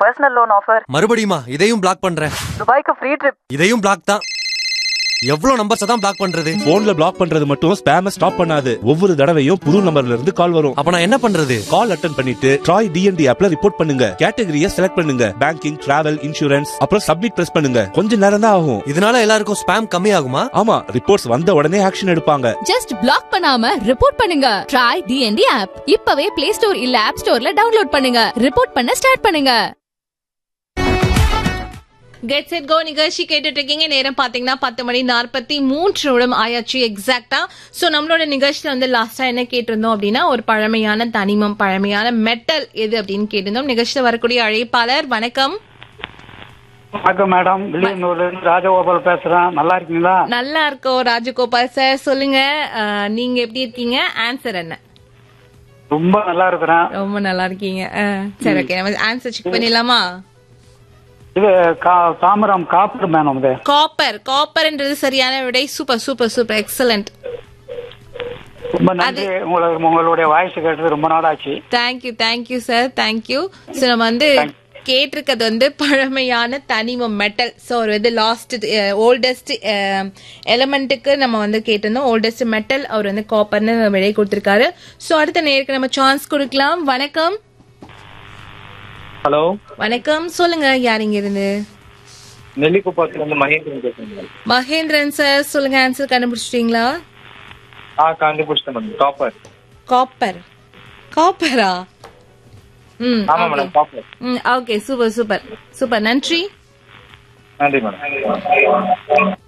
personal loan offer மறுபடியுமா இதையும் black பண்றேன் துபாய்க்கு ஃப்ரீ ட்ரிப் இதையும் பிளாக் தான் எவ்வளவு நம்பர்ஸ் தான் பிளாக் பண்றது போன்ல பிளாக் பண்றது மட்டும் ஸ்பேம ஸ்டாப் பண்ணாது ஒவ்வொரு தடவையும் புது நம்பர்ல இருந்து கால் வரும் அப்ப நான் என்ன பண்றது கால் அட்டன் பண்ணிட்டு ட்ராய் டிஎன்டி ஆப்ல ரிப்போர்ட் பண்ணுங்க கேட்டகரிய செலக்ட் பண்ணுங்க பேங்கிங் டிராவல் இன்சூரன்ஸ் அப்புறம் சப்மிட் பிரஸ் பண்ணுங்க கொஞ்ச நேரம் தான் ஆகும் இதனால எல்லாருக்கும் ஸ்பேம் கம்மி ஆகுமா ஆமா ரிப்போர்ட்ஸ் வந்த உடனே ஆக்ஷன் எடுப்பாங்க ஜஸ்ட் பிளாக் பண்ணாம ரிப்போர்ட் பண்ணுங்க ட்ரை டிஎன்டி ஆப் இப்பவே பிளே ஸ்டோர் இல்ல ஆப் ஸ்டோர்ல டவுன்லோட் பண்ணுங்க ரிப்போர்ட் பண்ண ஸ்டார்ட் பண்ணுங்க கெட் செட் கோ நிகழ்ச்சி கேட்டுட்டு இருக்கீங்க நேரம் பாத்தீங்கன்னா பத்து மணி நாற்பத்தி மூன்று நிமிடம் ஆயாச்சு எக்ஸாக்டா சோ நம்மளோட நிகழ்ச்சியில வந்து லாஸ்டா என்ன கேட்டிருந்தோம் அப்படின்னா ஒரு பழமையான தனிமம் பழமையான மெட்டல் எது அப்படின்னு கேட்டிருந்தோம் நிகழ்ச்சியில வரக்கூடிய அழைப்பாளர் வணக்கம் வணக்கம் மேடம் வில்லியனூர்ல இருந்து ராஜகோபால் பேசுறேன் நல்லா இருக்கீங்களா நல்லா இருக்கோம் ராஜகோபால் சார் சொல்லுங்க அஹ், நீங்க எப்படி இருக்கீங்க ஆன்சர் என்ன ரொம்ப நல்லா இருக்கிறேன் ரொம்ப நல்லா இருக்கீங்க அஹ், சரி ஓகே நம்ம ஆன்சர் செக் பண்ணிடலாமா இது கா- தாமிரம் காப்பர் மேடம் இது காப்பர் காப்பர்ன்றது சரியான விடை சூப்பர் சூப்பர் சூப்பர் எக்ஸலண்ட் ரொம்ப நன்றி உங்களுக்கு உங்களுடைய வாய்ஸ் கேட்டது ரொம்ப நாள் ஆச்சு thank you thank you sir thank you so நம்ம வந்து கேட்டிருக்கிறது வந்து பழமையான தனிமம் மெட்டல் ஸோ ஒரு இது லாஸ்ட் ஓல்டஸ்ட் எலமெண்ட்டுக்கு நம்ம வந்து கேட்டிருந்தோம் ஓல்டஸ்ட் மெட்டல் அவர் வந்து காப்பர்னு விலை கொடுத்திருக்காரு ஸோ அடுத்த நேருக்கு நம்ம சான்ஸ் கொடுக்கலாம் வணக்கம் ஹலோ வணக்கம் சொல்லுங்க யார் இங்க இருந்து நெல்லிக்குப்பத்துல இருந்து மகேந்திரன் பேசுறேன் மகேந்திரன் சார் சொல்லுங்க ஆன்சர் கண்டுபிடிச்சிட்டீங்களா ஆ கண்டுபிடிச்சிட்டேன் மேடம் டாப்பர் காப்பர் காப்பரா ம் ஆமா மேடம் டாப்பர் ம் ஓகே சூப்பர் சூப்பர் சூப்பர் நன்றி நன்றி மேடம்